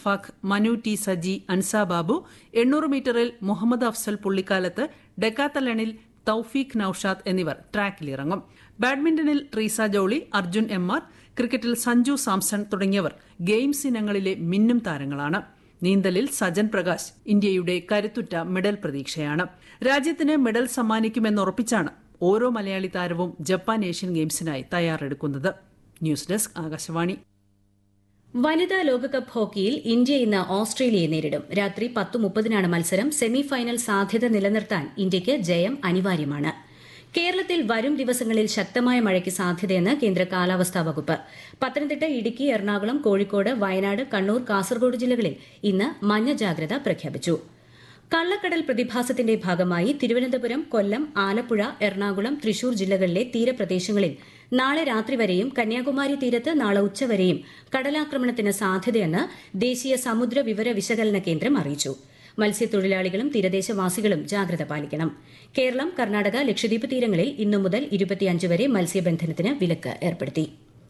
ഷഫാഖ് Manu T Saji Ansa Babu എണ്ണൂറ് മീറ്ററിൽ മുഹമ്മദ് അഫ്സൽ പുള്ളിക്കാലത്ത് ഡെക്കാത്തലണിൽ തൌഫീഖ് നൌഷാദ് എന്നിവർ ട്രാക്കിലിറങ്ങും ബാഡ്മിന്റണിൽ ട്രീസ ജോളി അർജുൻ എം ആർ ക്രിക്കറ്റിൽ സഞ്ജു സാംസൺ തുടങ്ങിയവർ ഗെയിംസ് ഇനങ്ങളിലെ മിന്നും താരങ്ങളാണ് നീന്തലിൽ സജൻ പ്രകാശ് ഇന്ത്യയുടെ കരുത്തുറ്റ മെഡൽ പ്രതീക്ഷയാണ് രാജ്യത്തിന് മെഡൽ സമ്മാനിക്കുമെന്നുറപ്പിച്ചാണ് ഓരോ മലയാളി താരവും ജപ്പാൻ ഏഷ്യൻ ഗെയിംസിനായി തയ്യാറെടുക്കുന്നത് ന്യൂസ് ഡെസ്ക് ആകാശവാണി വനിതാ ലോകകപ്പ് ഹോക്കിയിൽ ഇന്ത്യ ഇന്ന് ഓസ്ട്രേലിയയെ നേരിടും രാത്രി പത്ത് മുപ്പതിനാണ് മത്സരം സെമി ഫൈനൽ സാധ്യത നിലനിർത്താൻ ഇന്ത്യയ്ക്ക് ജയം അനിവാര്യമാണ് കേരളത്തിൽ വരും ദിവസങ്ങളിൽ ശക്തമായ മഴയ്ക്ക് സാധ്യതയെന്ന് കേന്ദ്ര കാലാവസ്ഥാ വകുപ്പ് പത്തനംതിട്ട ഇടുക്കി എറണാകുളം കോഴിക്കോട് വയനാട് കണ്ണൂർ കാസർഗോഡ് ജില്ലകളിൽ ഇന്ന് മഞ്ഞ ജാഗ്രത പ്രഖ്യാപിച്ചു കള്ളക്കടൽ പ്രതിഭാസത്തിന്റെ ഭാഗമായി തിരുവനന്തപുരം കൊല്ലം ആലപ്പുഴ എറണാകുളം തൃശൂർ ജില്ലകളിലെ തീരപ്രദേശങ്ങളിൽ നാളെ രാത്രി വരെയും കന്യാകുമാരി തീരത്ത് നാളെ ഉച്ചവരെയും കടലാക്രമണത്തിന് സാധ്യതയെന്ന് ദേശീയ സമുദ്ര വിവര വിശകലന കേന്ദ്രം അറിയിച്ചു മത്സ്യത്തൊഴിലാളികളും തീരദേശവാസികളും ജാഗ്രത പാലിക്കണം കേരളം കർണാടക ലക്ഷദ്വീപ് തീരങ്ങളിൽ ഇന്നു മുതൽ ഇരുപത്തിയഞ്ച് വരെ മത്സ്യബന്ധനത്തിന് വിലക്ക് ഏർപ്പെടുത്തി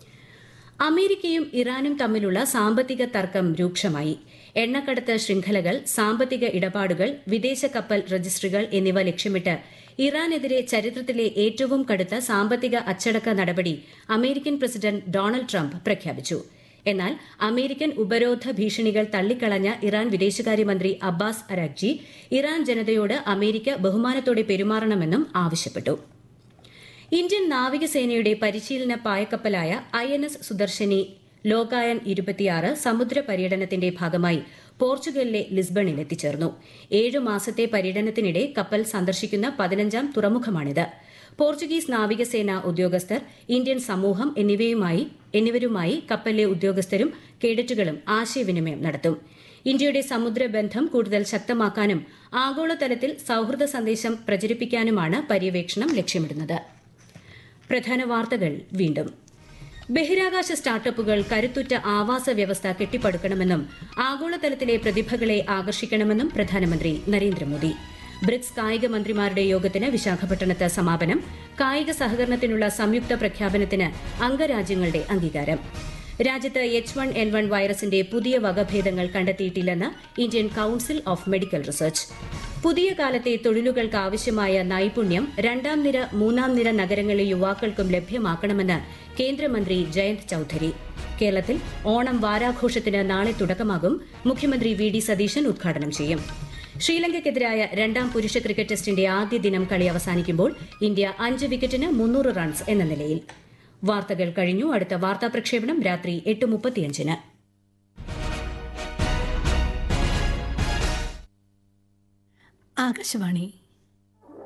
അമേരിക്കയും ഇറാനും തമ്മിലുള്ള സാമ്പത്തിക തർക്കം രൂക്ഷമായി എണ്ണക്കടത്ത് ശൃംഖലകൾ സാമ്പത്തിക ഇടപാടുകൾ വിദേശ കപ്പൽ രജിസ്ട്രികൾ എന്നിവ ലക്ഷ്യമിട്ട് ഇറാനെതിരെ ചരിത്രത്തിലെ ഏറ്റവും കടുത്ത സാമ്പത്തിക അച്ചടക്ക നടപടി അമേരിക്കൻ പ്രസിഡന്റ് ഡൊണാൾഡ് ട്രംപ് പ്രഖ്യാപിച്ചു എന്നാൽ അമേരിക്കൻ ഉപരോധ ഭീഷണികൾ തള്ളിക്കളഞ്ഞ ഇറാൻ വിദേശകാര്യമന്ത്രി അബ്ബാസ് അരാഗ്ജി ഇറാൻ ജനതയോട് അമേരിക്ക ബഹുമാനത്തോടെ പെരുമാറണമെന്നും ആവശ്യപ്പെട്ടു ഇന്ത്യൻ നാവികസേനയുടെ പരിശീലന പായക്കപ്പലായ I N S Sudarshini Lokayan ഇരുപത്തിയാറ് സമുദ്ര പര്യടനത്തിന്റെ ഭാഗമായി പോർച്ചുഗലിലെ ലിസ്ബണിൽ എത്തിച്ചേർന്നു ഏഴു മാസത്തെ പര്യടനത്തിനിടെ കപ്പൽ സന്ദർശിക്കുന്ന പതിനഞ്ചാം തുറമുഖമാണിത് പോർച്ചുഗീസ് നാവികസേന ഉദ്യോഗസ്ഥർ ഇന്ത്യൻ സമൂഹം എന്നിവയുമായി എന്നിവരുമായി കപ്പലിലെ ഉദ്യോഗസ്ഥരും കേഡറ്റുകളും ആശയവിനിമയം നടത്തും ഇന്ത്യയുടെ സമുദ്രബന്ധം കൂടുതൽ ശക്തമാക്കാനും ആഗോളതലത്തിൽ സൌഹൃദ സന്ദേശം പ്രചരിപ്പിക്കാനുമാണ് പര്യവേക്ഷണം ലക്ഷ്യമിടുന്നത് പ്രധാന വാർത്തകൾ വീണ്ടും ബഹിരാകാശ സ്റ്റാർട്ടപ്പുകൾ കരുത്തുറ്റ ആവാസ വ്യവസ്ഥ കെട്ടിപ്പടുക്കണമെന്നും ആഗോളതലത്തിലെ പ്രതിഭകളെ ആകർഷിക്കണമെന്നും പ്രധാനമന്ത്രി നരേന്ദ്രമോദി ബ്രിക്സ് കായിക മന്ത്രിമാരുടെ യോഗത്തിന് വിശാഖപട്ടണത്ത് സമാപനം കായിക സഹകരണത്തിനുള്ള സംയുക്ത പ്രഖ്യാപനത്തിന് അംഗരാജ്യങ്ങളുടെ അംഗീകാരം രാജ്യത്ത് എച്ച് വൺ എൻ വൺ വൈറസിന്റെ പുതിയ വകഭേദങ്ങൾ കണ്ടെത്തിയിട്ടില്ലെന്ന് Indian council of medical research പുതിയ കാലത്തെ തൊഴിലുകൾക്ക് ആവശ്യമായ നൈപുണ്യം രണ്ടാം നിര മൂന്നാം നിര നഗരങ്ങളിലെ യുവാക്കൾക്കും ലഭ്യമാക്കണമെന്ന് കേന്ദ്രമന്ത്രി ജയന്ത് ചൌധരി കേരളത്തിൽ ഓണം വാരാഘോഷത്തിന് നാളെ തുടക്കമാകും മുഖ്യമന്ത്രി വി ഡി സതീശൻ ഉദ്ഘാടനം ചെയ്യും ശ്രീലങ്കയ്ക്കെതിരായ രണ്ടാം പുരുഷ ക്രിക്കറ്റ് ടെസ്റ്റിന്റെ ആദ്യ ദിനം കളി അവസാനിക്കുമ്പോൾ ഇന്ത്യ അഞ്ച് വിക്കറ്റിന് മുന്നൂറ് റൺസ് എന്ന നിലയിൽ വാർത്തകൾ കഴിഞ്ഞു അടുത്ത വാർത്താ പ്രക്ഷേപണം രാത്രി എട്ട് മുപ്പത്തിയഞ്ചിന് ആകാശവാണി